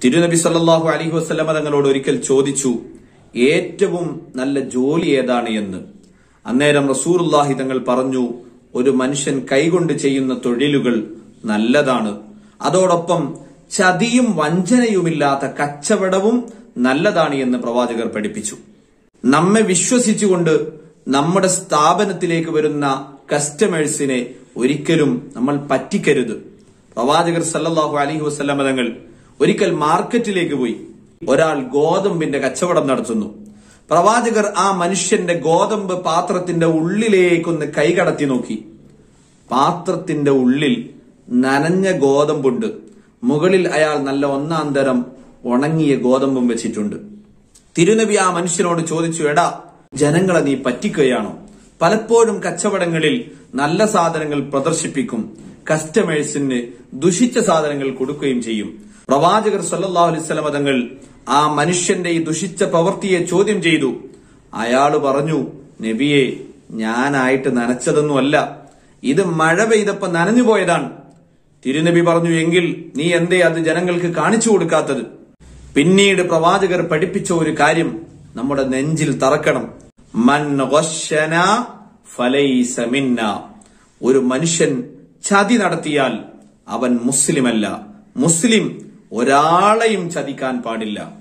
തിരുനബി സല്ലല്ലാഹു അലൈഹി വസല്ലമ തങ്ങളോട് ഒരിക്കൽ ചോദിച്ചു ഏറ്റവും നല്ല ജോലി ഏതാണ് എന്ന് അന്നേരം റസൂറുല്ലാഹി തങ്ങൾ പറഞ്ഞു ഒരു മനുഷ്യൻ കൈകൊണ്ട് ചെയ്യുന്ന തൊഴിലുകൾ നല്ലതാണ് അതോടൊപ്പം ചതിയും വഞ്ചനയുമില്ലാത്ത കച്ചവടവും നല്ലതാണ് എന്ന് പ്രവാചകർ പഠിപ്പിച്ചു നമ്മെ വിശ്വസിച്ചുകൊണ്ട് നമ്മുടെ സ്ഥാപനത്തിലേക്ക് വരുന്ന കസ്റ്റമേഴ്സിനെ ഒരിക്കലും നമ്മൾ പറ്റിക്കരുത് പ്രവാചകർ സല്ലല്ലാഹു അലൈഹി വസല്ലമ തങ്ങൾ ഒരിക്കൽ മാർക്കറ്റിലേക്ക് പോയി ഒരാൾ ഗോതമ്പിന്റെ കച്ചവടം നടത്തുന്നു പ്രവാചകർ ആ മനുഷ്യന്റെ ഗോതമ്പ് പാത്രത്തിന്റെ ഉള്ളിലേക്കൊന്ന് കൈകടത്തി നോക്കി പാത്രത്തിന്റെ ഉള്ളിൽ നനഞ്ഞ ഗോതമ്പുണ്ട് മുകളിൽ അയാൾ നല്ല ഒന്നാം തരം ഉണങ്ങിയ ഗോതമ്പും വെച്ചിട്ടുണ്ട് തിരുനബി ആ മനുഷ്യനോട് ചോദിച്ചു എടാ ജനങ്ങളെ നീ പറ്റിക്കുകയാണോ പലപ്പോഴും കച്ചവടങ്ങളിൽ നല്ല സാധനങ്ങൾ പ്രദർശിപ്പിക്കും കസ്റ്റമേഴ്സിന് ദുഷിച്ച സാധനങ്ങൾ കൊടുക്കുകയും ചെയ്യും പ്രവാചകർ സല്ലല്ലാഹു അലൈഹി വസല്ലം തങ്ങൾ ആ മനുഷ്യന്റെ ഈ ദുഷിച്ച പ്രവൃത്തിയെ ചോദ്യം ചെയ്തു അയാള് പറഞ്ഞു നബിയെ ഞാനായിട്ട് നനച്ചതൊന്നുമല്ല ഇത് മഴ പെയ്തപ്പോ നനഞ്ഞു പോയതാണ് തിരുനബി പറഞ്ഞു എങ്കിൽ നീ എന്തേ അത് ജനങ്ങൾക്ക് കാണിച്ചു കൊടുക്കാത്തത് പിന്നീട് പ്രവാചകർ പഠിപ്പിച്ച ഒരു കാര്യം നമ്മുടെ നെഞ്ചിൽ തറക്കണം മൻ ഗശ്ശന ഫലൈസ മിന്ന ഒരു മനുഷ്യൻ ചതി നടത്തിയാൽ അവൻ മുസ്ലിമല്ല മുസ്ലിം ഒരാളെയും ചതിക്കാൻ പാടില്ല